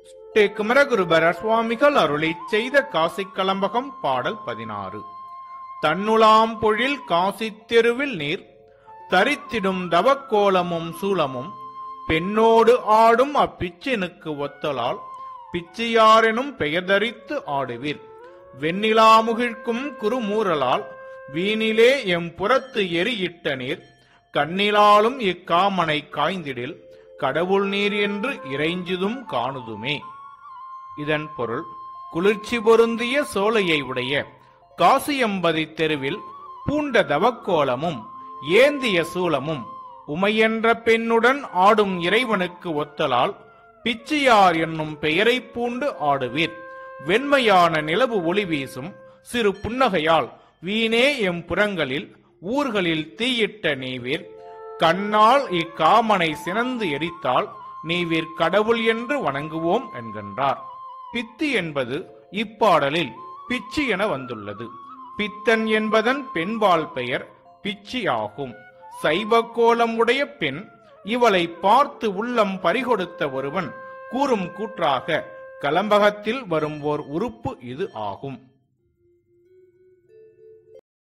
ஸ்ரீ குமரகுருபர சுவாமிகள் அருளிச் செய்த காசி கலம்பகம் பாடல் பதினாறு தன்னுலாம் பொழில் காசித் தெருவில் நீர் தரித்திடும் தவக்கோலமும் சூலமும் பெண்ணோடு ஆடும் அப்பிச்சினுக்கு ஒத்தலால் பிச்சையாரெனும் பெயர் தரித்து ஆடுவீர் வெண்ணிலாமுகிழ்க்கும் குறுமூறலால் வீணிலே எம் புறத்து எரியிட்ட நீர் கண்ணிலாலும் இக்காமனை காய்ந்திடில் கடவுள் நீர் என்று இறைஞ்சுதும் காணுதுமே இதன் பொருள் குளிர்ச்சி பொருந்திய சோலையை உடைய காசியம்பதி தெருவில் பூண்ட தவக்கோலமும் ஏந்திய சூலமும் உமையென்ற பெண்ணுடன் ஆடும் இறைவனுக்கு ஒத்தலால் பிச்சையார் என்னும் பெயரைப் பூண்டு ஆடுவீர் வெண்மையான நிலவு ஒளி வீசும் சிறு புன்னகையால் வீணே எம் புறங்களில் ஊர்களில் தீயிட்ட நீவீர் கண்ணால் இக்காமனை சினந்து எரித்தால் நீவீர் கடவுள் என்று வணங்குவோம் என்கின்றார் பித்து என்பது இப்பாடலில் பிச்சி என வந்துள்ளது பித்தன் என்பதன் பெண்பால் பெயர் பிச்சி ஆகும் சைவ கோலம் உடைய பெண் இவளை பார்த்து உள்ளம் பறிகொடுத்த ஒருவன் கூறும் கூற்றாக கலம்பகத்தில் வரும் ஓர் உறுப்பு இது ஆகும்